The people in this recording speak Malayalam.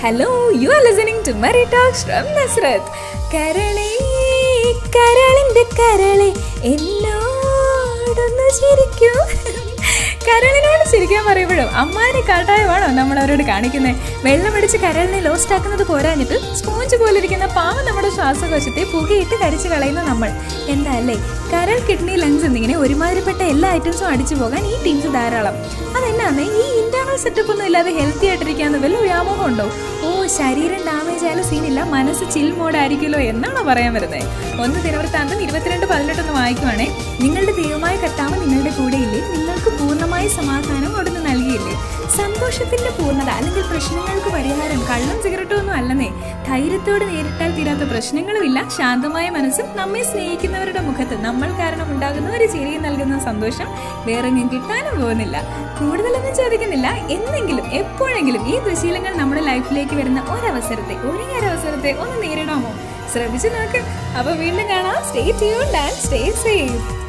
hello you are listening to Mary talks from Nazareth കരളേ കരളിന്റെ കരളെ എന്നോടൊന്ന് ചിരിക്കൂ കരളിനോട് ചിരിക്കാൻ പറയുമ്പോഴും അമ്മാനെ കാട്ടായമാണോ നമ്മൾ അവരോട് കാണിക്കുന്നത് വെള്ളമടിച്ച് കരളിനെ ലോസ്റ്റ് ആക്കുന്നത് പോരാഞ്ഞിട്ട് സ്പോഞ്ച് പോലിരിക്കുന്ന പാവം നമ്മുടെ ശ്വാസകോശത്തെ പുകയിട്ട് കരിച്ചു കളയുന്ന നമ്മൾ എന്താ അല്ലേ കരൾ കിഡ്നി ലങ്സ് എന്നിങ്ങനെ ഒരുമാതിരിപ്പെട്ട എല്ലാ ഐറ്റംസും അടിച്ചു പോകാൻ ഈ ടീംസ് ധാരാളം അതെന്നാന്ന് ഈ ഇന്റേണൽ സെറ്റപ്പ് ഒന്നും ഇല്ലാതെ ഹെൽത്തി ആയിട്ടിരിക്കാന്ന് വല്ല വ്യാമോഹം ഉണ്ടോ ഓ ശരീരം ഡാമേജ് ആയാലും സീനില്ല മനസ്സ് ചിൽ മോഡ് ആയിരിക്കുമല്ലോ എന്നാണോ പറയാൻ വരുന്നത് ഒന്ന് ദിനവൃത്താന്തം ഇരുപത്തിരണ്ട് പതിനെട്ടൊന്ന് വായിക്കുവാണേ നിങ്ങളുടെ ദൈവമായ കർത്താവ് നിങ്ങളുടെ കൂടെയില്ലേ നിങ്ങൾക്ക് പൂർണ്ണമായ സമാധാനം അവിടുന്ന് നൽകിയില്ലേ സന്തോഷത്തിന്റെ പൂർണ്ണത അല്ലെങ്കിൽ പ്രശ്നങ്ങൾക്ക് പരിഹാരം കള്ളും സിഗരറ്റും ഒന്നും അല്ലെന്നേ ധൈര്യത്തോടെ നേരിട്ടാൽ തീരാത്ത പ്രശ്നങ്ങളുമില്ല ശാന്തമായ മനസ്സും നമ്മെ സ്നേഹിക്കുന്നവരുടെ മുഖത്ത് നമ്മൾ കാരണം ഉണ്ടാകുന്ന ഒരു ചിരി നൽകുന്ന സന്തോഷം വേറെങ്ങും കിട്ടാനും പോകുന്നില്ല കൂടുതലൊന്നും ചോദിക്കുന്നില്ല എന്നെങ്കിലും എപ്പോഴെങ്കിലും ഈ ദുശീലങ്ങൾ നമ്മുടെ ലൈഫിലേക്ക് വരുന്ന ഒരവസരത്തെ ഒരേ ഒരവസരത്തെ ഒന്ന് നേരിടാമോ ശ്രമിച്ചു നോക്ക് അപ്പൊ വീണ്ടും കാണാം stay tuned and stay safe